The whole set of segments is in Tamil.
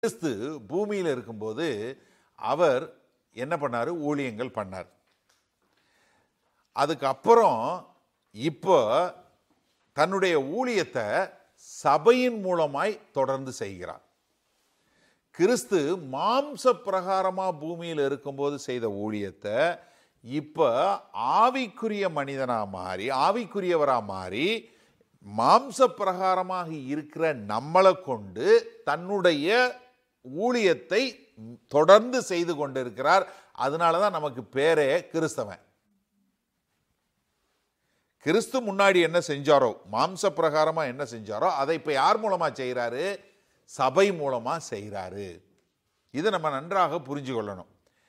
கிறிஸ்து பூமியில் இருக்கும்போது அவர் என்ன பண்ணார் ஊழியங்கள் பண்ணார் அதுக்கப்புறம் இப்போ தன்னுடைய ஊழியத்தை சபையின் மூலமாய் தொடர்ந்து செய்கிறார் கிறிஸ்து மாம்ச பிரகாரமா பூமியில் இருக்கும்போது செய்த ஊழியத்தை இப்ப ஆவிக்குரிய மனிதனா மாறி ஆவிக்குரியவரா மாறி மாம்ச பிரகாரமாக இருக்கிற நம்மளை கொண்டு தன்னுடைய ஊழியத்தை தொடர்ந்து செய்து கொண்டிருக்கிறார் அதனால தான் நமக்கு பேரே கிறிஸ்தவன் கிறிஸ்து முன்னாடி என்ன செஞ்சாரோ மாம்ச பிரகாரமா என்ன செஞ்சாரோ அதை இப்ப யார் மூலமா செய்கிறாரு சபை மூலமா செய்கிறாரு இதை நம்ம நன்றாக புரிஞ்சு கொள்ளணும்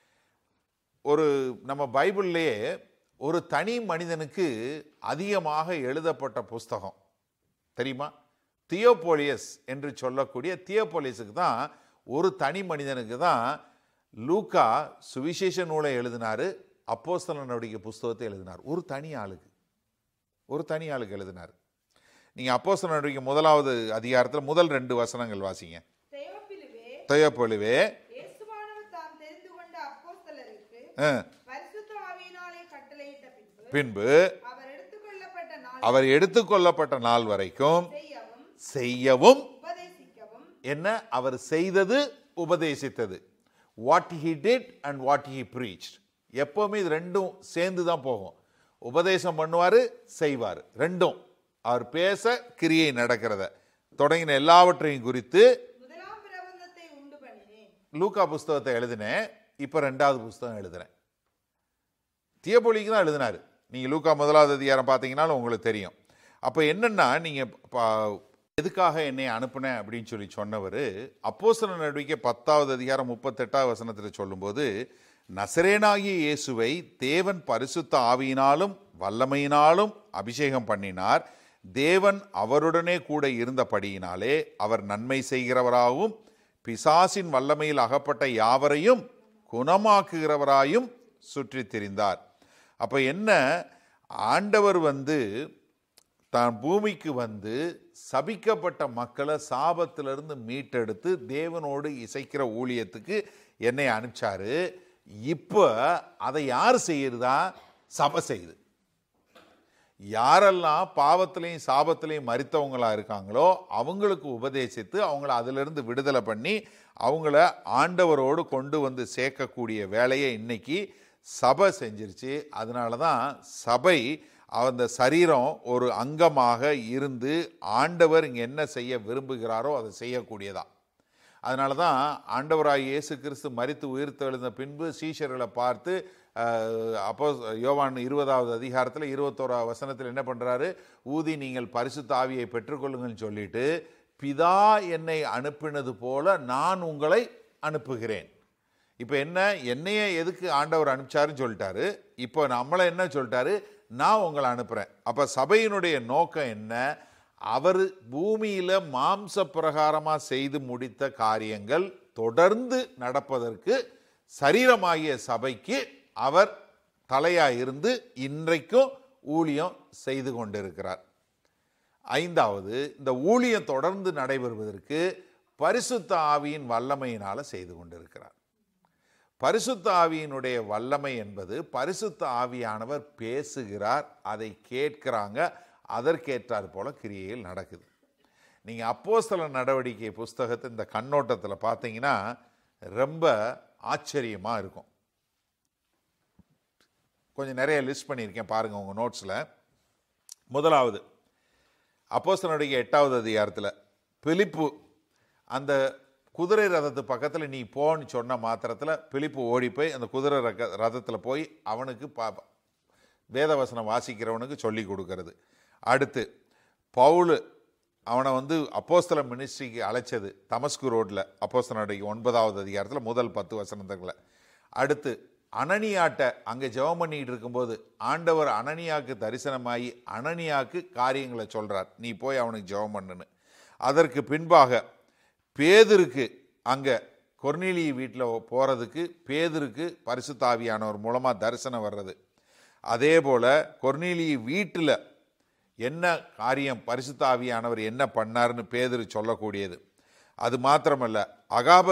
ஒரு நம்ம பைபிள்லேயே ஒரு தனி மனிதனுக்கு அதிகமாக எழுதப்பட்ட புஸ்தகம் தெரியுமா தியோபோலியஸ் என்று சொல்லக்கூடிய தியோபோலியஸுக்கு தான் ஒரு தனி மனிதனுக்கு தான் லூக்கா சுவிசேஷ நூலை எழுதினாரு அப்போஸ்தலனுடைய புஸ்தகத்தை எழுதினார் ஒரு தனி ஆளுக்கு ஒரு தனி ஆளுக்கு எழுதினார் நீங்கள் அப்போஸ்தலனுடைய முதலாவது அதிகாரத்தில் முதல் ரெண்டு வசனங்கள் வாசிங்க தெயோப்பிலுவே தியோபோலிவே இயேசுவானவர் தாம் தெரிந்து கொண்ட அப்போஸ்தலருக்கு ஆ, பரிசுத்த ஆவியினாலே கட்டளையிட்ட பின்பு பின்பு அவர் எடுத்துக்கொள்ளப்பட்ட நாள் அவர் எடுத்துக்கொள்ளப்பட்ட நாள் வரைக்கும் செய்யவும் செய்யவும் உபதேசிக்கவும் என்ன அவர் செய்தது உபதேசித்தது what he did and what he preach எப்பவுமே இது ரெண்டும் சேர்ந்து தான் போகும் உபதேசம் பண்ணுவார் செய்வார் ரெண்டும் அவர் பேச கிரியை நடக்கிறத தொடங்கின எல்லாவற்றையும் குறித்து முதலாம் பிரபந்தத்தை உண்டு பண்ணினேன் லூக்கா புஸ்தகத்தை எழுதினேன் இப்போ ரெண்டாவது புஸ்தகம் எழுதுறேன் தியபொலிக்கு தான் எழுதினார் நீங்கள் லூக்கா முதலாவது அதிகாரம் பார்த்தீங்கன்னாலும் உங்களுக்கு தெரியும் அப்போ என்னன்னா நீங்கள் எதுக்காக என்னை அனுப்புனேன் அப்படின்னு சொல்லி சொன்னவர் அப்போஸ்தல நடவடிக்கை பத்தாவது அதிகாரம் முப்பத்தெட்டாவது வசனத்தில் சொல்லும்போது நசரேனாகிய இயேசுவை தேவன் பரிசுத்த ஆவியினாலும் வல்லமையினாலும் அபிஷேகம் பண்ணினார் தேவன் அவருடனே கூட இருந்தபடியினாலே அவர் நன்மை செய்கிறவராகவும் பிசாசின் வல்லமையில் அகப்பட்ட யாவரையும் குணமாக்குகிறவராயும் சுற்றித் திரிந்தார் அப்போ என்ன ஆண்டவர் வந்து தான் பூமிக்கு வந்து சபிக்கப்பட்ட மக்களை சாபத்திலிருந்து மீட்டெடுத்து தேவனோடு இசைக்கிற ஊழியத்துக்கு என்னை அனுப்பிச்சாரு இப்போ அதை யார் செய்யுறதா சபை செய்யுது யாரெல்லாம் பாவத்திலையும் சாபத்திலையும் மறித்தவங்களா இருக்காங்களோ அவங்களுக்கு உபதேசித்து அவங்கள அதிலிருந்து விடுதலை பண்ணி அவங்கள ஆண்டவரோடு கொண்டு வந்து சேர்க்கக்கூடிய வேலையை இன்னைக்கு சபை செஞ்சிருச்சு அதனால தான் சபை அந்த சரீரம் ஒரு அங்கமாக இருந்து ஆண்டவர் இங்கே என்ன செய்ய விரும்புகிறாரோ அதை செய்யக்கூடியதா அதனால தான் ஆண்டவராய் இயேசு கிறிஸ்து மரித்து உயிர்த்தெழுந்த பின்பு சீஷர்களை பார்த்து அஹ், அப்போ யோவான் இருபதாவது அதிகாரத்தில் இருபத்தோராவது வசனத்தில் என்ன பண்ணுறாரு ஊதி நீங்கள் பரிசுத்த ஆவியை பெற்றுக்கொள்ளுங்கன்னு சொல்லிட்டு பிதா என்னை அனுப்பினது போல நான் உங்களை அனுப்புகிறேன் இப்போ என்ன என்னைய எதுக்கு ஆண்டவர் அனுப்பிச்சாருன்னு சொல்லிட்டாரு இப்போ நம்மளை என்ன சொல்லிட்டாரு நான் உங்களை அனுப்புகிறேன் அப்போ சபையினுடைய நோக்கம் என்ன அவர் பூமியில் மாம்ச பிரகாரமாக செய்து முடித்த காரியங்கள் தொடர்ந்து நடப்பதற்கு சரீரமாகிய சபைக்கு அவர் தலையாக இருந்து இன்றைக்கும் ஊழியம் செய்து கொண்டிருக்கிறார் ஐந்தாவது இந்த ஊழியம் தொடர்ந்து நடைபெறுவதற்கு பரிசுத்த ஆவியின் வல்லமையினால செய்து கொண்டிருக்கிறார் பரிசுத்த ஆவியினுடைய வல்லமை என்பது பரிசுத்த ஆவியானவர் பேசுகிறார் அதை கேட்கிறாங்க அதற்கேற்றார் போல கிரியையில் நடக்குது நீங்கள் அப்போஸ்தல நடவடிக்கை புஸ்தகத்தை இந்த கண்ணோட்டத்தில் பார்த்தீங்கன்னா ரொம்ப ஆச்சரியமாக இருக்கும் கொஞ்சம் நிறைய லிஸ்ட் பண்ணியிருக்கேன் பாருங்கள் உங்கள் நோட்ஸில் முதலாவது அப்போஸ்தலனுடைய எட்டாவது அதிகாரத்தில் பிலிப்பு அந்த குதிரை ரதத்து பக்கத்தில் நீ போன்னு சொன்ன மாத்திரத்தில் பிலிப்பு ஓடி போய் அந்த குதிரை ரக ரதத்தில் போய் அவனுக்கு பா வேதவசனம் வாசிக்கிறவனுக்கு சொல்லி கொடுக்கறது அடுத்து பவுலு அவனை வந்து அப்போஸ்தல மினிஸ்ட்ரிக்கு அழைச்சது தமஸ்கு ரோட்டில் அப்போஸ்தலனுடைய ஒன்பதாவது அதிகாரத்தில் முதல் பத்து வசனத்துக்குள்ள அடுத்து அனனியாட்ட அங்கே ஜெபம் பண்ணிட்டு இருக்கும்போது ஆண்டவர் அனனியாக்கு தரிசனமாகி அனனியாக்கு காரியங்களை சொல்கிறார் நீ போய் அவனுக்கு ஜெபம் பண்ணுன்னு அதற்கு பின்பாக பேதருக்கு அங்கே கொர்னிலி வீட்டில் போகிறதுக்கு பேதருக்கு பரிசுத்தாவியானவர் மூலமாக தரிசனம் வர்றது அதே போல் கொர்னிலி வீட்டில் என்ன காரியம் பரிசுத்த ஆவியானவர் என்ன பண்ணாருன்னு பேதுரு சொல்லக்கூடியது அது மாத்திரமல்ல அகாப